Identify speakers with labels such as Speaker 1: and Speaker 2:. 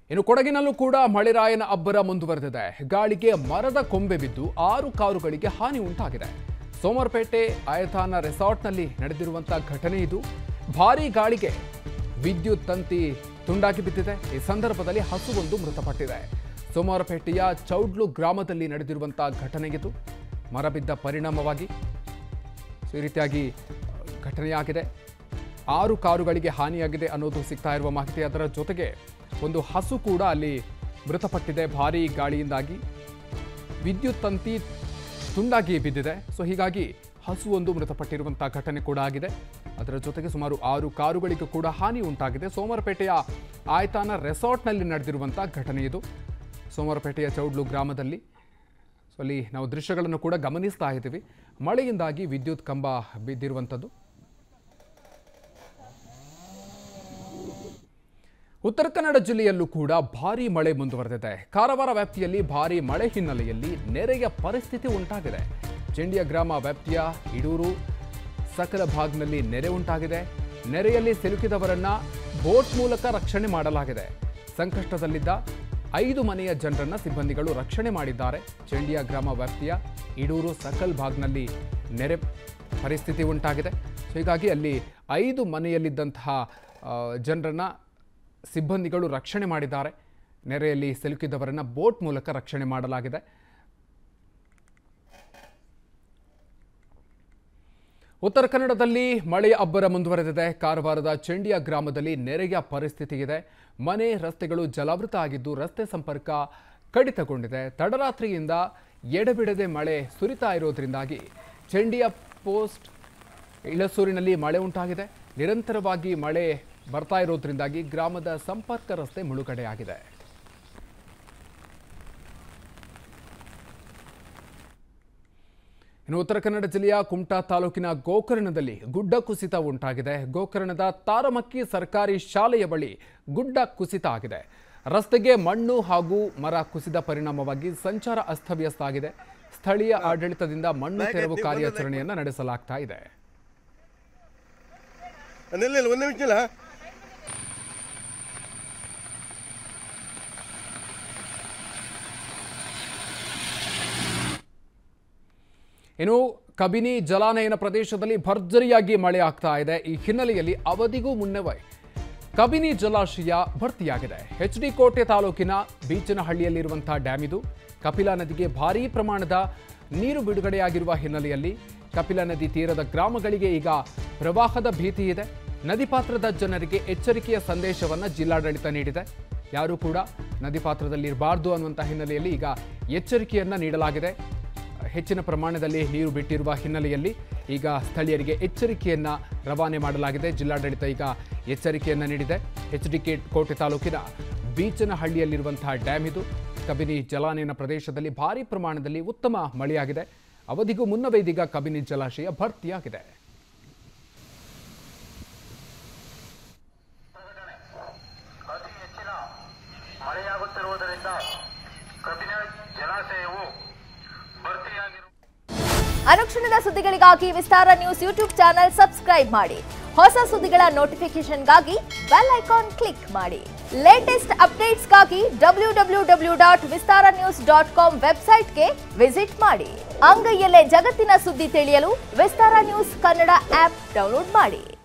Speaker 1: ಇನ್ನು ಕೊಡಗಿನಲ್ಲೂ ಕೂಡ ಮಳೆರಾಯನ ಅಬ್ಬರ ಮುಂದುವರೆದಿದೆ ಗಾಳಿಗೆ ಮರದ ಕೊಂಬೆ ಬಿದ್ದು ಆರು ಕಾರುಗಳಿಗೆ ಹಾನಿ ಉಂಟಾಗಿದೆ ಸೋಮವಾರಪೇಟೆ ಆಯತಾನ ರೆಸಾರ್ಟ್ನಲ್ಲಿ ನಡೆದಿರುವಂತಹ ಘಟನೆ ಇದು ಭಾರೀ ಗಾಳಿಗೆ ವಿದ್ಯುತ್ ತಂತಿ ತುಂಡಾಗಿ ಬಿದ್ದಿದೆ ಈ ಸಂದರ್ಭದಲ್ಲಿ ಹಸುವೊಂದು ಮೃತಪಟ್ಟಿದೆ ಸೋಮವಾರಪೇಟೆಯ ಚೌಡ್ಲು ಗ್ರಾಮದಲ್ಲಿ ನಡೆದಿರುವಂತಹ ಘಟನೆ ಇದು ಮರ ಬಿದ್ದ ಪರಿಣಾಮವಾಗಿ ಸೊ ಈ ರೀತಿಯಾಗಿ ಘಟನೆಯಾಗಿದೆ ಆರು ಕಾರುಗಳಿಗೆ ಹಾನಿಯಾಗಿದೆ ಅನ್ನೋದು ಸಿಗ್ತಾ ಇರುವ ಮಾಹಿತಿ ಅದರ ಜೊತೆಗೆ ಒಂದು ಹಸು ಕೂಡ ಅಲ್ಲಿ ಮೃತಪಟ್ಟಿದೆ ಭಾರೀ ಗಾಳಿಯಿಂದಾಗಿ ವಿದ್ಯುತ್ ತಂತಿ ತುಂಡಾಗಿ ಬಿದ್ದಿದೆ ಸೊ ಹೀಗಾಗಿ ಹಸು ಒಂದು ಮೃತಪಟ್ಟಿರುವಂತಹ ಘಟನೆ ಕೂಡ ಆಗಿದೆ ಅದರ ಜೊತೆಗೆ ಸುಮಾರು ಆರು ಕಾರುಗಳಿಗೂ ಕೂಡ ಹಾನಿ ಉಂಟಾಗಿದೆ ಸೋಮವಾರಪೇಟೆಯ ಆಯ್ತಾನ ರೆಸಾರ್ಟ್ನಲ್ಲಿ ನಡೆದಿರುವಂತಹ ಘಟನೆ ಇದು ಸೋಮವಾರಪೇಟೆಯ ಚೌಡ್ಲು ಗ್ರಾಮದಲ್ಲಿ ಸೊ ಅಲ್ಲಿ ನಾವು ದೃಶ್ಯಗಳನ್ನು ಕೂಡ ಗಮನಿಸ್ತಾ ಇದ್ದೀವಿ ಮಳೆಯಿಂದಾಗಿ ವಿದ್ಯುತ್ ಕಂಬ ಬಿದ್ದಿರುವಂಥದ್ದು ಉತ್ತರ ಕನ್ನಡ ಜಿಲ್ಲೆಯಲ್ಲೂ ಕೂಡ ಭಾರೀ ಮಳೆ ಮುಂದುವರೆದಿದೆ ಕಾರವಾರ ವ್ಯಾಪ್ತಿಯಲ್ಲಿ ಭಾರೀ ಮಳೆ ಹಿನ್ನೆಲೆಯಲ್ಲಿ ನೆರೆಯ ಪರಿಸ್ಥಿತಿ ಉಂಟಾಗಿದೆ ಚೆಂಡಿಯ ಗ್ರಾಮ ವ್ಯಾಪ್ತಿಯ ಇಡೂರು ಸಕಲ ಭಾಗ್ನಲ್ಲಿ ನೆರೆ ಉಂಟಾಗಿದೆ ನೆರೆಯಲ್ಲಿ ಸಿಲುಕಿದವರನ್ನ ಬೋಟ್ ಮೂಲಕ ರಕ್ಷಣೆ ಮಾಡಲಾಗಿದೆ ಸಂಕಷ್ಟದಲ್ಲಿದ್ದ ಐದು ಮನೆಯ ಜನರನ್ನ ಸಿಬ್ಬಂದಿಗಳು ರಕ್ಷಣೆ ಮಾಡಿದ್ದಾರೆ ಚೆಂಡಿಯ ಗ್ರಾಮ ವ್ಯಾಪ್ತಿಯ ಇಡೂರು ಸಕಲ್ ಭಾಗ್ನಲ್ಲಿ ನೆರೆ ಪರಿಸ್ಥಿತಿ ಉಂಟಾಗಿದೆ ಸೊ ಹೀಗಾಗಿ ಅಲ್ಲಿ ಐದು ಮನೆಯಲ್ಲಿದ್ದಂತಹ ಆ, ಜನರನ್ನ ಸಿಬ್ಬಂದಿಗಳು ರಕ್ಷಣೆ ಮಾಡಿದ್ದಾರೆ ನೆರೆಯಲ್ಲಿ ಸಿಲುಕಿದವರನ್ನ ಬೋಟ್ ಮೂಲಕ ರಕ್ಷಣೆ ಮಾಡಲಾಗಿದೆ ಉತ್ತರ ಕನ್ನಡದಲ್ಲಿ ಮಳೆಯ ಅಬ್ಬರ ಮುಂದುವರೆದಿದೆ ಕಾರವಾರದ ಚೆಂಡಿಯ ಗ್ರಾಮದಲ್ಲಿ ನೆರೆಯ ಪರಿಸ್ಥಿತಿ ಇದೆ ಮನೆ ರಸ್ತೆಗಳು ಜಲಾವೃತ ಆಗಿದ್ದು ರಸ್ತೆ ಸಂಪರ್ಕ ಕಡಿತಗೊಂಡಿದೆ ತಡರಾತ್ರಿಯಿಂದ ಎಡೆಬಿಡದೆ ಮಳೆ ಸುರಿತಾ ಇರೋದ್ರಿಂದಾಗಿ ಚೆಂಡಿಯ ಪೋಸ್ಟ್ ಇಳಸೂರಿನಲ್ಲಿ ಮಳೆ ಉಂಟಾಗಿದೆ ನಿರಂತರವಾಗಿ ಮಳೆ ಬರ್ತಾ ಇರೋದ್ರಿಂದಾಗಿ ಗ್ರಾಮದ ಸಂಪರ್ಕ ರಸ್ತೆ ಮುಳುಗಡೆಯಾಗಿದೆ ಇನ್ನು ಉತ್ತರ ಕನ್ನಡ ಜಿಲ್ಲೆಯ ಕುಮಟಾ ತಾಲೂಕಿನ ಗೋಕರ್ಣದಲ್ಲಿ ಗುಡ್ಡ ಕುಸಿತ ಉಂಟಾಗಿದೆ ಗೋಕರ್ಣದ ತಾರಮಕ್ಕಿ ಸರ್ಕಾರಿ ಶಾಲೆಯ ಬಳಿ ಗುಡ್ಡ ಕುಸಿತ ಆಗಿದೆ ರಸ್ತೆಗೆ ಮಣ್ಣು ಹಾಗೂ ಮರ ಕುಸಿದ ಪರಿಣಾಮವಾಗಿ ಸಂಚಾರ ಅಸ್ತವ್ಯಸ್ತ ಆಗಿದೆ ಸ್ಥಳೀಯ ಆಡಳಿತದಿಂದ ಮಣ್ಣು ತೆರವು ಕಾರ್ಯಾಚರಣೆಯನ್ನು ನಡೆಸಲಾಗ್ತಾ ಇದೆ
Speaker 2: ನಿಲ್ಲ ಒಂದು ನಿಮಿಷ ಇಲ್ಲ
Speaker 1: ಇನ್ನು ಕಬಿನಿ ಜಲಾನಯನ ಪ್ರದೇಶದಲ್ಲಿ ಭರ್ಜರಿಯಾಗಿ ಮಳೆ ಆಗ್ತಾ ಇದೆ ಈ ಹಿನ್ನೆಲೆಯಲ್ಲಿ ಅವಧಿಗೂ ಮುನ್ನವೇ ಕಬಿನಿ ಜಲಾಶಯ ಭರ್ತಿಯಾಗಿದೆ ಎಚ್ ಡಿ ಕೋಟೆ ತಾಲೂಕಿನ ಬೀಚನಹಳ್ಳಿಯಲ್ಲಿರುವಂತಹ ಡ್ಯಾಮ್ ಇದು ಕಪಿಲಾ ನದಿಗೆ ಭಾರೀ ಪ್ರಮಾಣದ ನೀರು ಬಿಡುಗಡೆಯಾಗಿರುವ ಹಿನ್ನೆಲೆಯಲ್ಲಿ ಕಪಿಲಾ ನದಿ ತೀರದ ಗ್ರಾಮಗಳಿಗೆ ಈಗ ಪ್ರವಾಹದ ಭೀತಿ ಇದೆ ನದಿ ಪಾತ್ರದ ಜನರಿಗೆ ಎಚ್ಚರಿಕೆಯ ಸಂದೇಶವನ್ನ ಜಿಲ್ಲಾಡಳಿತ ನೀಡಿದೆ ಯಾರೂ ಕೂಡ ನದಿ ಪಾತ್ರದಲ್ಲಿ ಇರಬಾರ್ದು ಅನ್ನುವಂಥ ಹಿನ್ನೆಲೆಯಲ್ಲಿ ಈಗ ಎಚ್ಚರಿಕೆಯನ್ನ ನೀಡಲಾಗಿದೆ ಹೆಚ್ಚಿನ ಪ್ರಮಾಣದಲ್ಲಿ ನೀರು ಬಿಟ್ಟಿರುವ ಹಿನ್ನೆಲೆಯಲ್ಲಿ ಈಗ ಸ್ಥಳೀಯರಿಗೆ ಎಚ್ಚರಿಕೆಯನ್ನ ರವಾನೆ ಮಾಡಲಾಗಿದೆ ಜಿಲ್ಲಾಡಳಿತ ಈಗ ಎಚ್ಚರಿಕೆಯನ್ನ ನೀಡಿದೆ ಎಚ್ ಡಿ ಕೆ ಕೋಟೆ ತಾಲೂಕಿನ ಬೀಚನಹಳ್ಳಿಯಲ್ಲಿರುವಂತಹ ಡ್ಯಾಮ್ ಇದು ಕಬಿನಿ ಜಲಾನಯನ ಪ್ರದೇಶದಲ್ಲಿ ಭಾರೀ ಪ್ರಮಾಣದಲ್ಲಿ ಉತ್ತಮ ಮಳೆಯಾಗಿದೆ ಅವಧಿಗೂ ಮುನ್ನವೇ ಇದೀಗ ಕಬಿನಿ ಜಲಾಶಯ ಭರ್ತಿಯಾಗಿದೆ
Speaker 3: ಅತಿ ಹೆಚ್ಚಿನ ಮಳೆಯಾಗುತ್ತಿರುವುದರಿಂದ ಕಬಿನ ಜಲಾಶಯವು ಭರ್ತಿಯಾಗಿರುವ
Speaker 4: ಅನುಕ್ಷಣದ ಸುದ್ದಿಗಳಿಗಾಗಿ Vistara news YouTube channel subscribe ಮಾಡಿ ಹೊಸ ಸುದ್ದಿಗಳ ನೋಟಿಫಿಕೇಶನ್ಗಾಗಿ ಬೆಲ್ ಐಕಾನ್ ಕ್ಲಿಕ್ ಮಾಡಿ ಲೇಟೆಸ್ಟ್ ಅಪ್ಡೇಟ್ಸ್ಗಾಗಿ W W W dot Vistara news dot com ವೆಬ್ಸೈಟ್ಗೆ ವಿಸಿಟ್ ಮಾಡಿ ಅಂಗೈಯಲ್ಲೇ ಜಗತ್ತಿನ ಸುದ್ದಿ ತಿಳಿಯಲು Vistara news Kannada app download ಮಾಡಿ